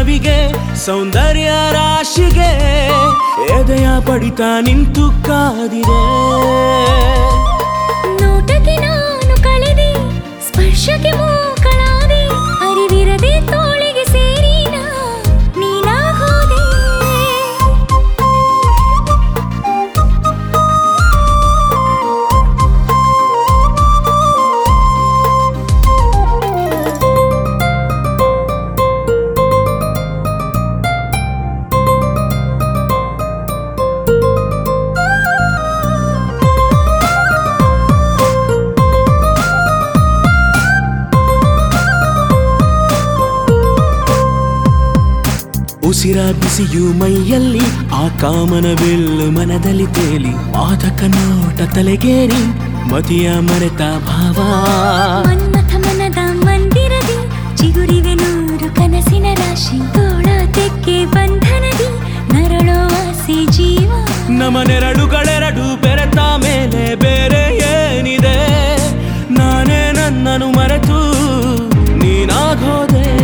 ಸವಿಗೆ ಸೌಂದರ್ಯ ರಾಶಿಗೆ ಎದೆಯ ಪಡಿತ ನಿಂತು ಕಾದಿದೆ ನೋಟಕ್ಕೆ ನಾನು ಕಳೆದೆ ಸ್ಪರ್ಶಕ್ಕೆ ಮೂಕಳಾದೆ ಅರಿವಿರದೆ ತೋಳಿಗೆ ಸೇರಿ ನಾ ನೀನಾಗೋದೆ ಉಸಿರ ಬಿಸಿಯು ಮೈಯಲ್ಲಿ ಆ ಕಾಮನ ಬಿಲ್ಲು ಮನದಲ್ಲಿ ತೇಲಿ ಮಾದಕ ನೋಟ ತಲೆಗೇರಿ ಮತಿಯ ಮರೆತ ಭಾವ ಮನ್ಮಥ ಮನದ ಮಂದಿರದಿ ಚಿಗುರಿವೆ ನೂರು ಕನಸಿನ ರಾಶಿ ತೋಳ ತೆಕ್ಕೆ ಬಂಧನದಿ ನರಳೋ ಆಸೆ ಜೀವ ನಮನೆರಡುಗಳೆರಡು ಬೆರೆತ ಮೇಲೆ ಬೇರೆ ಏನಿದೆ ನಾನೇ ನನ್ನನ್ನು ಮರೆತು ನೀನಾಗೋದೆ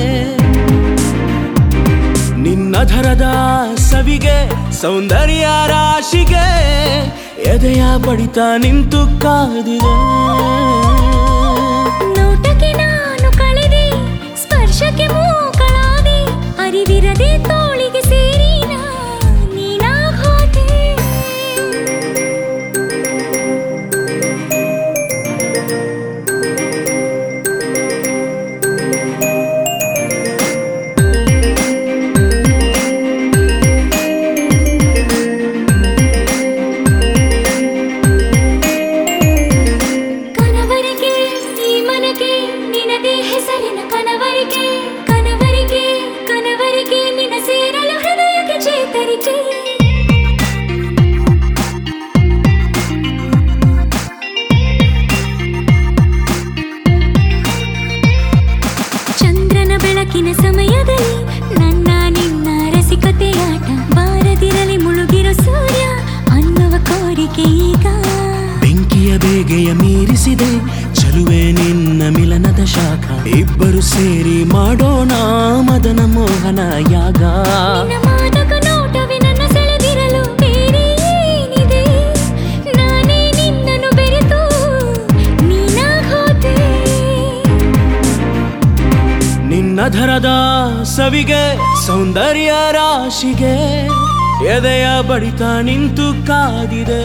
ನಿನ್ನ ಧರದ ಸವಿಗೆ ಸೌಂದರ್ಯ ರಾಶಿಗೆ ಎದೆಯ ಬಡಿತ ನಿಂತು ಕಾದಿದೆ ನೋಟಕ್ಕೆ ನಾನು ಕಳೆದೆ ಸ್ಪರ್ಶಕ್ಕೆ ಮೂಕಳಾದೆ ಅರಿವಿರದೆ ತೋಳಿಗೆ ಸೇರಿ ನಾ ನೀನಾಗೋದೆ ಕನವರಿಗೆ ಈ ಮನಗೆ ನಿನದೇ ಹೆಸರಿನ ಕನವರಿಗೆ ಕನವರಿಗೆ ಕನವರಿಗೆ ನಿನ ಸೇರಲು ಹೃದಯಕ್ಕೆ ಚೇತರಿಕೆ ಚಂದ್ರನ ಬೆಳಕಿನ ಸಮಯದಲ್ಲಿ ನನ್ನ ನಿನ್ನ ರಸಿಕತೆಯಾಟ ಬಾರದಿರಲಿ ಮುಳುಗಿರೋ ಸೂರ್ಯ ಅನ್ನುವ ಕೋರಿಕೆ ಈಗ ಬೆಂಕಿಯ ಬೇಗೆಯ ಮೀರಿಸಿದೆ ಚಲುವೆ ನಿನ್ನ ಮಿಲನದ ಶಾಖ ಇಬ್ಬರು ಸೇರಿ ಮಾಡೋಣ ಮದನ ಮೋಹನ ಯಾಗ ನಿನ್ನ ಮಾದಕ ನೋಟವೇ ನನ್ನ ಸೆಳೆದಿರಲು ಬೇರೆ ಏನಿದೆ ನಾನೇ ನಿನ್ನನ್ನು ಬೆರೆತು ನೀನಾಗೋದೆ ನಿನ್ನ ಧರದ ಸವಿಗೆ ಸೌಂದರ್ಯ ರಾಶಿಗೆ ಎದೆಯ ಬಡಿತ ನಿಂತು ಕಾದಿದೆ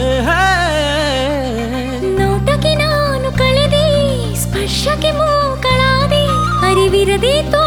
ನೋಟಕ್ಕೆ ನಾನು ಕಳೆದೆ ಸ್ಪರ್ಶಕ್ಕೆ ಮೂಕಳಾದೆ ಅರಿವಿರದೆ ತೋ